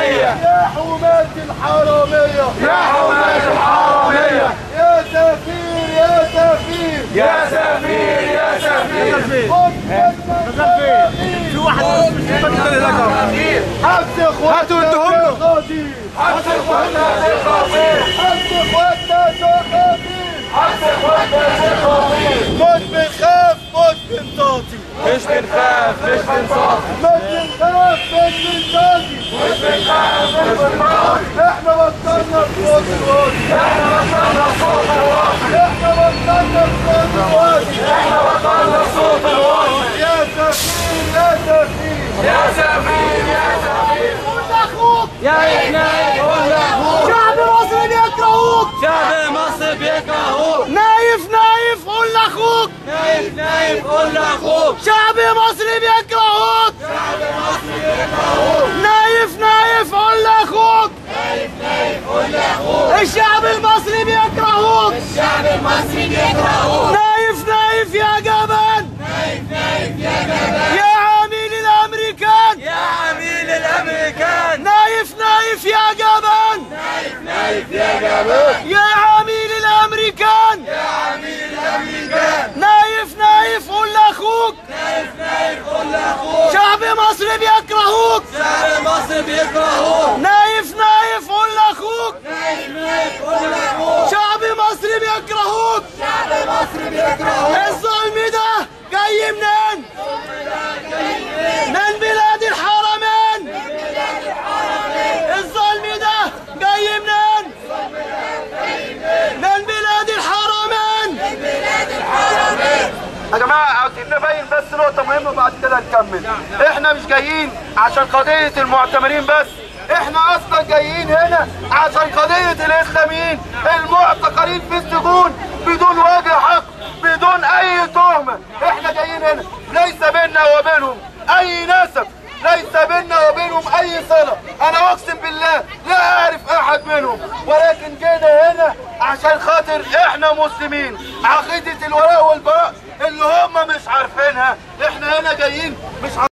الإسلامية يا حماة الحرامية يا حماة الحرامية يا سفير يا سفير يا سفير يا سفير في واحد حبس اخواتنا في الخطيب حبس اخواتنا في الخطير حبس اخواتنا في الخطيب حبس اخواتنا في الخطير مش بنخاف مش بنطاطي مش بنخاف مش بنصاف مش بنخاف مش بنطاطي مش بنخاف مش بنصاف احنا بطلنا صوت الواطي احنا بطلنا صوت الواطي احنا بطلنا صوت الواطي احنا بطلنا صوت الواطي يا سفير يا سفير يا سفير يا سفير اخوك يا ابني قول لاخوك شعب مصر بيكرهوك شعب مصر بيكرهوك نايف نايف قول لاخوك نايف نايف قول لاخوك شعب مصر بيكرهوك شعب مصر بيكرهوك نايف نايف قول لاخوك نايف نايف قول لاخوك الشعب المصري بيكرهوك الشعب المصري بيكرهوك نايف نايف يا جبان نايف نايف يا جبان يا عميل الامريكان يا عميل الامريكان نايف نايف يا جبان نايف نايف يا جبان يا عميل الامريكان يا عميل الامريكان نايف نايف قول لاخوك نايف نايف قول لاخوك شعب مصر بيكرهوك شعب مصر بيكرهوك نايف نايف قول لاخوك نايف نايف قول لاخوك شعب مصر بيكرهوك شعب مصر بيكرهوك الظلم ده جاي منين من بلاد الحرمين الظلم ده جاي منين من بلاد الحرمين يا جماعة عاوزين نبين بس نقطة مهمة بعد كده نكمل احنا مش جايين عشان قضية المعتمرين بس احنا اصلا جايين هنا عشان قضية الاسلاميين المعتقلين في السجون بدون وجه حق بدون اي تهمة احنا جايين هنا ليس بيننا وبينهم اي نسب ليس بيننا وبينهم اي صلة انا اقسم بالله لا اعرف احد منهم ولكن جينا هنا عشان خاطر احنا مسلمين عقيدة الولاء والبراء اللي هم مش عارفينها احنا هنا جايين مش عارفين